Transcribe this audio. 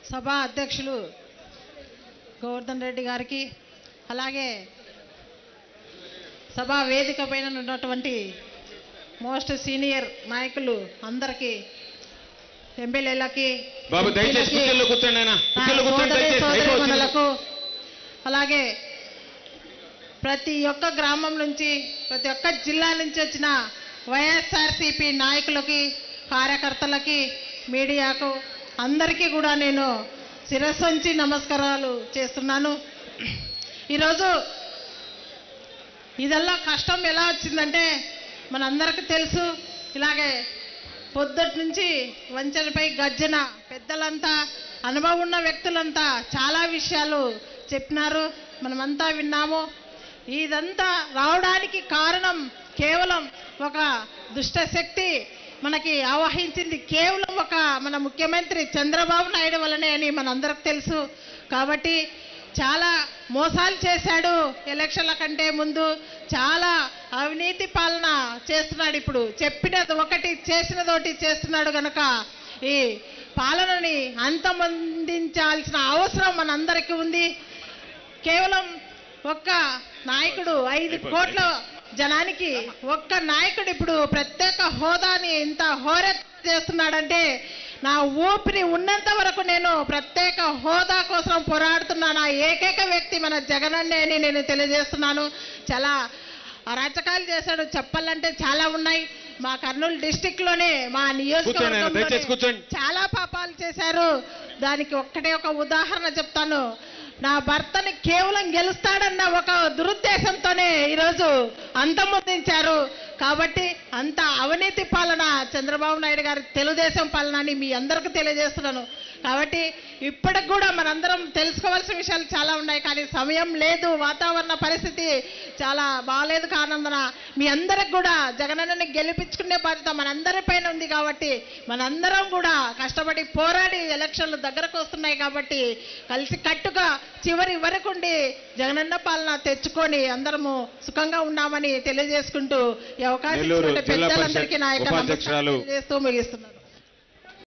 సభా అధ్యక్షులు గోవర్ధన్ రెడ్డి గారికి అలాగే సభా వేదిక పైన ఉన్నటువంటి మోస్ట్ సీనియర్ నాయకులు అందరికీ ఎమ్మెల్యేలకి బాబు దయచేసి ఎంపీలకి, కుర్చీల్లో కూర్చోండి ఆయన నా కుర్చీల్లో కూర్చోండి సోదరి దయచేసి అయిపోతుంది సోదరీమణులకు అలాగే ప్రతి ఒక్క గ్రామం నుంచి ప్రతి ఒక్క జిల్లా నుంచి వచ్చిన వైఎస్ఆర్సిపి నాయకులకి కార్యకర్తలకి మీడియాకు అందరికీ కూడా నేను శిరస్సుంచి నమస్కారాలు చేస్తున్నాను ఈరోజు ఇదల్లా కష్టం ఎలా వచ్చిందంటే మనందరికీ తెలుసు ఇలాగే పొద్దుటి నుంచి వంచనపై గర్జన పెద్దలంతా అనుభవం ఉన్న వ్యక్తులంతా చాలా విషయాలు చెప్పినారు మనమంతా విన్నాము ఇదంతా రావడానికి కారణం కేవలం ఒక దుష్ట శక్తి మనకి ఆవహించింది కేవలం ఒక మన ముఖ్యమంత్రి చంద్రబాబు నాయుడు వల్లనే అని మనందరికి తెలుసు కాబట్టి చాలా మోసాలు చేశాడు ఎలక్షన్ల కంటే ముందు చాలా అవినీతి పాలన చేస్తున్నాడు ఇప్పుడు చెప్పినది ఒకటి చేసినది ఒకటి చేస్తున్నాడు గనక ఈ పాలనని అంతమొందించాల్సిన అవసరం మనందరికీ ఉంది కేవలం ఒక్క నాయకుడు ఐదు కోట్ల జనానికి ఒక్క నాయకుడు ఇప్పుడు ప్రత్యేక హోదాని ఇంత హోరె చేస్తున్నాడంటే నా ఊపిరి ఉన్నంత వరకు నేను ప్రత్యేక హోదా కోసం పోరాడుతున్న నా ఏకైక వ్యక్తి మన జగనన్నే అని నేను తెలియజేస్తున్నాను చాలా అరాచకాలు చేశాడు చెప్పాలంటే చాలా ఉన్నాయి మా కర్నూలు డిస్టిక్ లోనే మా కూర్చోండి ఆయన, దయచేసి నియోజకవర్గంలో కూర్చోండి. చాలా పాపాలు చేశారు దానికి ఒక్కటే ఒక ఉదాహరణ చెప్తాను నా భర్తని కేవలం గెలుస్తాడన్న ఒక దురుద్దేశంతోనే ఈరోజు అంతమొందించారు కాబట్టి అంత అవినీతి పాలన చంద్రబాబు నాయుడు గారి తెలుగుదేశం పాలన అని మీ అందరికీ తెలియజేస్తున్నాను కాబట్టి ఇప్పటికి కూడా మనందరం తెలుసుకోవాల్సిన విషయాలు చాలా ఉన్నాయి కానీ సమయం లేదు వాతావరణ పరిస్థితి చాలా బాగాలేదు కానందున మీ అందరికి కూడా జగనన్నని గెలిపించుకునే బాధ్యత మనందరి పైన ఉంది కాబట్టి మనందరం కూడా కష్టపడి పోరాడి ఎలక్షన్లు దగ్గరకు వస్తున్నాయి కాబట్టి కలిసి కట్టుగా చివరి వరకు ఉండి జగనన్న పాలన తెచ్చుకొని అందరము సుఖంగా ఉన్నామని తెలియజేసుకుంటూ ఈ అవకాశం నెల్లూరు ఇచ్చినటువంటి జిల్లా పెద్దలందరికీ పరిషత్ నా యొక్క ఉపాధ్యక్షురాలు నమస్కారం తెలియజేస్తూ ముగిస్తున్నాను